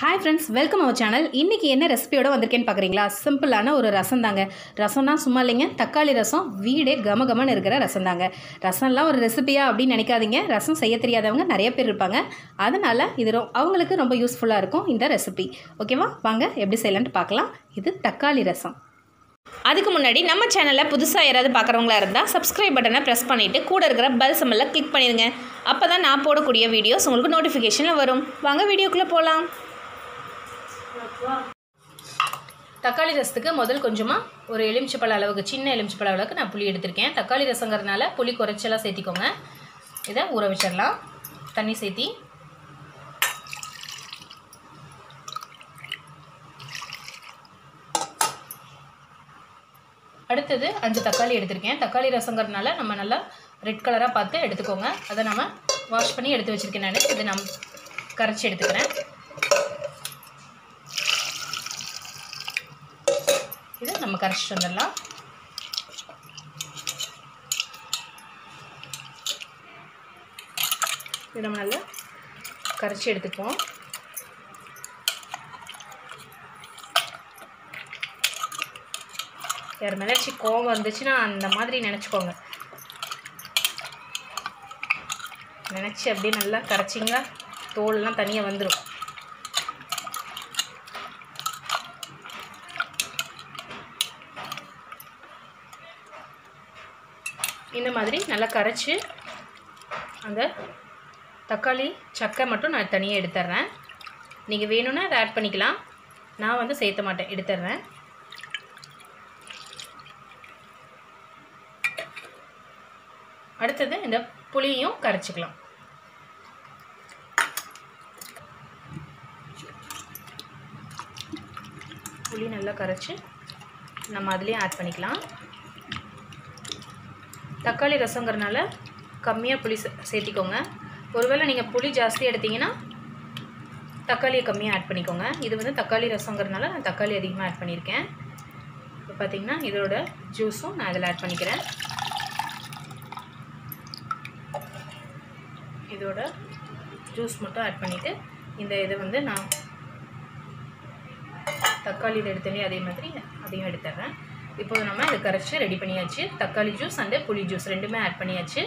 hi friends welcome our channel இன்றைக்கி என்ன ரெசிபியோட வந்திருக்கேன்னு பார்க்குறீங்களா சிம்பிளான ஒரு ரசம் தாங்க ரசம்னா சும்மா இல்லைங்க தக்காளி ரசம் வீடே கம கமன்னு இருக்கிற ரசம் தாங்க ரசம்லாம் ஒரு ரெசிபியா அப்படின்னு நினைக்காதீங்க ரசம் செய்ய தெரியாதவங்க நிறைய பேர் இருப்பாங்க அதனால் இது ரொ அவங்களுக்கு ரொம்ப யூஸ்ஃபுல்லாக இருக்கும் இந்த ரெசிபி ஓகேவா வாங்க எப்படி செய்யலான்ட்டு பார்க்கலாம் இது தக்காளி ரசம் அதுக்கு முன்னாடி நம்ம சேனலை புதுசாக யாராவது பார்க்குறவங்களா இருந்தால் சப்ஸ்கிரைப் பட்டனை ப்ரெஸ் பண்ணிவிட்டு கூட இருக்கிற பெல் சிம்மலில் கிளிக் பண்ணிடுங்க அப்போ தான் நான் போடக்கூடிய வீடியோஸ் உங்களுக்கு நோட்டிஃபிகேஷனில் வரும் வாங்க வீடியோக்குள்ளே போகலாம் தக்காளி ரசத்துக்கு முதல் கொஞ்சமாக ஒரு எலுமிச்சப்பழ அளவுக்கு சின்ன எலுமிச்சப்பழ அளவுக்கு நான் புளி எடுத்திருக்கேன் தக்காளி ரசங்கிறதுனால புளி குறைச்சலாக சேர்த்திக்கோங்க இதை ஊற வச்சிடலாம் தண்ணி சேர்த்தி அடுத்தது அஞ்சு தக்காளி எடுத்திருக்கேன் தக்காளி ரசங்கிறதுனால நம்ம நல்லா ரெட் கலராக பார்த்து எடுத்துக்கோங்க அதை நம்ம வாஷ் பண்ணி எடுத்து வச்சுருக்கேன் நான் இதை நான் கரைச்சி எடுத்துக்கிறேன் இது நம்ம கரைச்சிட்டு வந்துடலாம் இது நம்ம நல்லா கரைச்சி எடுத்துக்குவோம் யார் மேலாச்சும் கோவம் வந்துச்சுன்னா அந்த மாதிரி நினச்சிக்கோங்க நினச்சி அப்படியே நல்லா கரைச்சிங்களா தோல்லாம் தனியாக வந்துடும் இந்த மாதிரி நல்லா கரைச்சி அந்த தக்காளி சக்கை மட்டும் நான் தனியாக எடுத்துட்றேன் நீங்கள் வேணும்னா அதை ஆட் பண்ணிக்கலாம் நான் வந்து சேர்த்த மாட்டேன் எடுத்துட்றேன் அடுத்தது இந்த புளியும் கரைச்சிக்கலாம் புளி நல்லா கரைச்சி நம்ம அதுலேயும் ஆட் பண்ணிக்கலாம் தக்காளி ரசங்கிறனால கம்மியாக புளி சே- சேர்த்திக்கோங்க ஒருவேளை நீங்கள் புளி ஜாஸ்தி எடுத்தீங்கன்னா தக்காளியை கம்மியாக ஆட் பண்ணிக்கோங்க இது வந்து தக்காளி ரசங்கிறனால நான் தக்காளி அதிகமாக ஆட் பண்ணியிருக்கேன் இப்போ பார்த்தீங்கன்னா இதோட ஜூஸும் நான் இதில் ஆட் பண்ணிக்கிறேன் இதோட ஜூஸ் மட்டும் ஆட் பண்ணிவிட்டு இந்த இதை வந்து நான் தக்காளியில் எடுத்தோன்னே அதே மாதிரி அதையும் எடுத்துட்றேன் இப்போது நம்ம இதை கரைச்சி ரெடி பண்ணியாச்சு தக்காளி ஜூஸ் அண்டு புளி ஜூஸ் ரெண்டுமே ஆட் பண்ணியாச்சு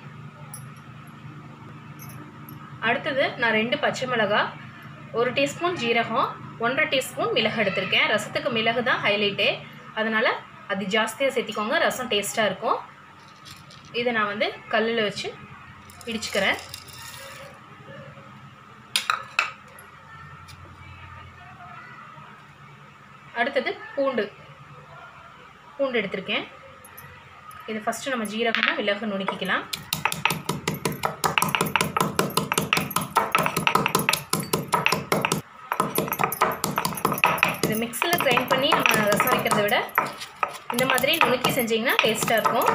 அடுத்தது நான் ரெண்டு பச்சை மிளகாய் ஒரு டீஸ்பூன் ஜீரகம் ஒன்றரை டீஸ்பூன் மிளகு எடுத்திருக்கேன் ரசத்துக்கு மிளகு தான் ஹைலைட்டே அதனால் அது ஜாஸ்தியாக சேர்த்திக்கோங்க ரசம் டேஸ்ட்டாக இருக்கும் இதை நான் வந்து கல்லில் வச்சு இடிச்சுக்கிறேன் அடுத்தது பூண்டு பூண்டு எடுத்திருக்கேன் இது ஃபஸ்ட்டு நம்ம ஜீரகமும் மிளகு நுணுக்கிக்கலாம் இது மிக்ஸில் கிரைண்ட் பண்ணி நம்ம ரசம் வைக்கிறத விட இந்த மாதிரி நுணுக்கி செஞ்சிங்கன்னா டேஸ்ட்டாக இருக்கும்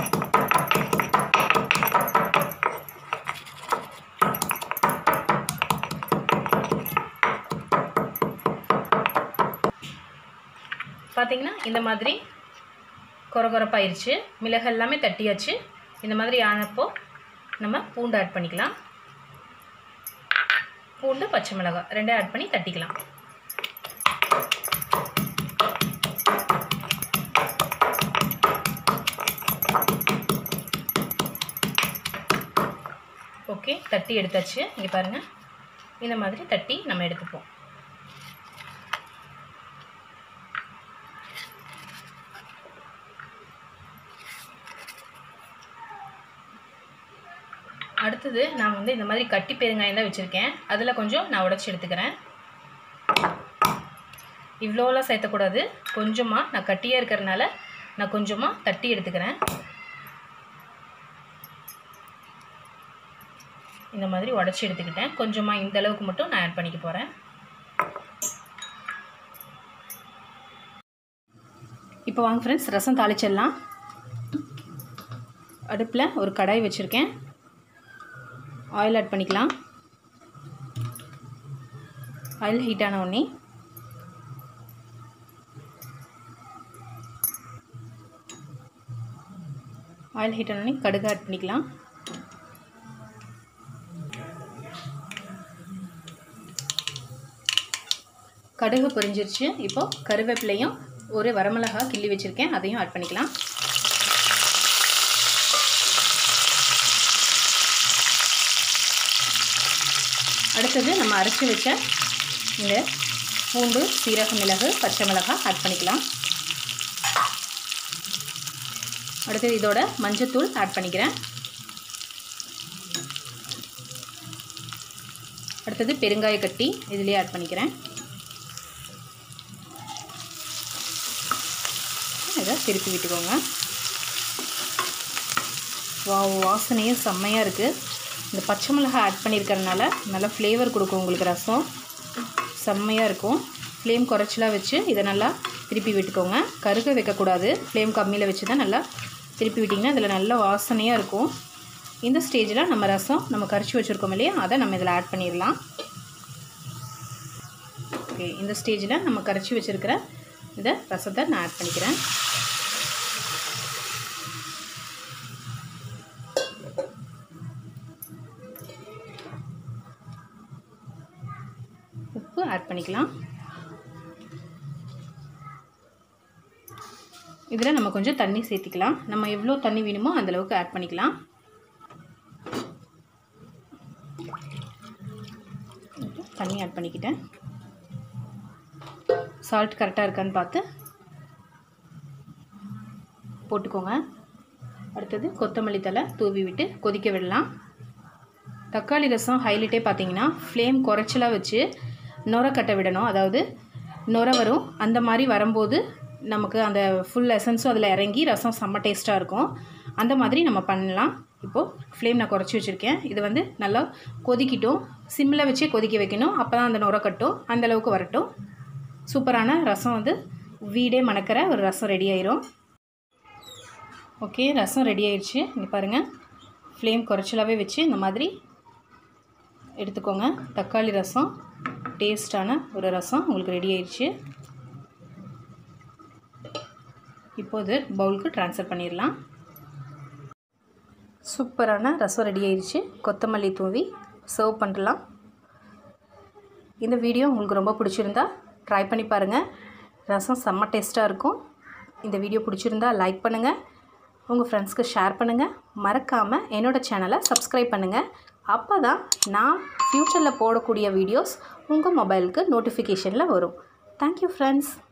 பார்த்தீங்கன்னா இந்த மாதிரி கொரகொரப்பாயிருச்சு மிளகு எல்லாமே தட்டியாச்சு இந்த மாதிரி ஆனப்போ நம்ம பூண்டு ஆட் பண்ணிக்கலாம் பூண்டு பச்சை மிளகாய் ரெண்டும் ஆட் பண்ணி தட்டிக்கலாம் ஓகே தட்டி எடுத்தாச்சு இங்கே பாருங்கள் இந்த மாதிரி தட்டி நம்ம எடுத்துப்போம் அடுத்தது நான் வந்து இந்த மாதிரி கட்டி பெருங்காயம் தான் வச்சுருக்கேன் அதில் கொஞ்சம் நான் உடச்சி எடுத்துக்கிறேன் இவ்வளோலாம் சேர்த்தக்கூடாது கொஞ்சமாக நான் கட்டியாக இருக்கிறதுனால நான் கொஞ்சமாக தட்டி எடுத்துக்கிறேன் இந்த மாதிரி உடச்சி எடுத்துக்கிட்டேன் கொஞ்சமாக இந்த அளவுக்கு மட்டும் நான் ஆட் பண்ணிக்க போகிறேன் இப்போ வாங்க ஃப்ரெண்ட்ஸ் ரசம் தாளிச்சிடலாம் அடுப்பில் ஒரு கடாய் வச்சுருக்கேன் ஆயில் ஆட் பண்ணிக்கலாம் ஆயில் ஹீட் ஆன உடனே ஆயில் ஹீட் ஆன உடனே கடுகு ஆட் பண்ணிக்கலாம் கடுகு பொரிஞ்சிருச்சு இப்போது கருவேப்பிலையும் ஒரு வரமிளகா கிள்ளி வச்சுருக்கேன் அதையும் ஆட் பண்ணிக்கலாம் அடுத்தது நம்ம அரைச்சி வச்ச இந்த பூண்டு சீரக மிளகு பச்சை மிளகாய் ஆட் பண்ணிக்கலாம் அடுத்தது இதோட மஞ்சத்தூள் ஆட் பண்ணிக்கிறேன் அடுத்தது பெருங்காய கட்டி இதுலேயே ஆட் பண்ணிக்கிறேன் இதை திருப்பி விட்டுக்கோங்க வா வாசனையே செம்மையாக இருக்குது இந்த பச்சை மிளகாய் ஆட் பண்ணியிருக்கறனால நல்லா ஃப்ளேவர் கொடுக்கும் உங்களுக்கு ரசம் செம்மையாக இருக்கும் ஃப்ளேம் குறைச்சலாக வச்சு இதை நல்லா திருப்பி விட்டுக்கோங்க கருக வைக்கக்கூடாது ஃப்ளேம் கம்மியில் வச்சு தான் நல்லா திருப்பி விட்டிங்கன்னா இதில் நல்ல வாசனையாக இருக்கும் இந்த ஸ்டேஜில் நம்ம ரசம் நம்ம கரைச்சி வச்சுருக்கோம் இல்லையா அதை நம்ம இதில் ஆட் பண்ணிடலாம் ஓகே இந்த ஸ்டேஜில் நம்ம கரைச்சி வச்சுருக்கிற இந்த ரசத்தை நான் ஆட் பண்ணிக்கிறேன் உப்பு ஆட் பண்ணிக்கலாம் இதில் நம்ம கொஞ்சம் தண்ணி சேர்த்திக்கலாம் நம்ம எவ்வளோ தண்ணி வேணுமோ அந்தளவுக்கு ஆட் பண்ணிக்கலாம் தண்ணி ஆட் பண்ணிக்கிட்டேன் சால்ட் கரெக்டாக இருக்கான்னு பார்த்து போட்டுக்கோங்க அடுத்தது கொத்தமல்லி தலை தூவி விட்டு கொதிக்க விடலாம் தக்காளி ரசம் ஹைலைட்டே பார்த்தீங்கன்னா ஃப்ளேம் குறைச்சலாக வச்சு நுர கட்ட விடணும் அதாவது நுர வரும் அந்த மாதிரி வரும்போது நமக்கு அந்த ஃபுல் எசன்ஸும் அதில் இறங்கி ரசம் செம்ம டேஸ்ட்டாக இருக்கும் அந்த மாதிரி நம்ம பண்ணலாம் இப்போது ஃப்ளேம் நான் குறைச்சி வச்சுருக்கேன் இது வந்து நல்லா கொதிக்கிட்டும் சிம்மில் வச்சே கொதிக்க வைக்கணும் அப்போ தான் அந்த நுர கட்டும் அந்தளவுக்கு வரட்டும் சூப்பரான ரசம் வந்து வீடே மணக்கிற ஒரு ரசம் ரெடி ஆயிரும் ஓகே ரசம் ரெடி ஆயிடுச்சு இங்கே பாருங்கள் ஃப்ளேம் குறைச்சலாகவே வச்சு இந்த மாதிரி எடுத்துக்கோங்க தக்காளி ரசம் டேஸ்டான ஒரு ரசம் உங்களுக்கு ரெடி ஆயிடுச்சு இப்போது பவுலுக்கு ட்ரான்ஸ்ஃபர் பண்ணிடலாம் சூப்பரான ரசம் ரெடி ஆயிடுச்சு கொத்தமல்லி தூவி சர்வ் பண்ணலாம் இந்த வீடியோ உங்களுக்கு ரொம்ப பிடிச்சிருந்தா ட்ரை பண்ணி பாருங்கள் ரசம் செம்ம டேஸ்ட்டாக இருக்கும் இந்த வீடியோ பிடிச்சிருந்தா லைக் பண்ணுங்கள் உங்கள் ஃப்ரெண்ட்ஸ்க்கு ஷேர் பண்ணுங்கள் மறக்காமல் என்னோடய சேனலை சப்ஸ்கிரைப் பண்ணுங்கள் அப்போ தான் நான் ஃப்யூச்சரில் போடக்கூடிய வீடியோஸ் உங்கள் மொபைலுக்கு நோட்டிஃபிகேஷனில் வரும் தேங்க்யூ ஃப்ரெண்ட்ஸ்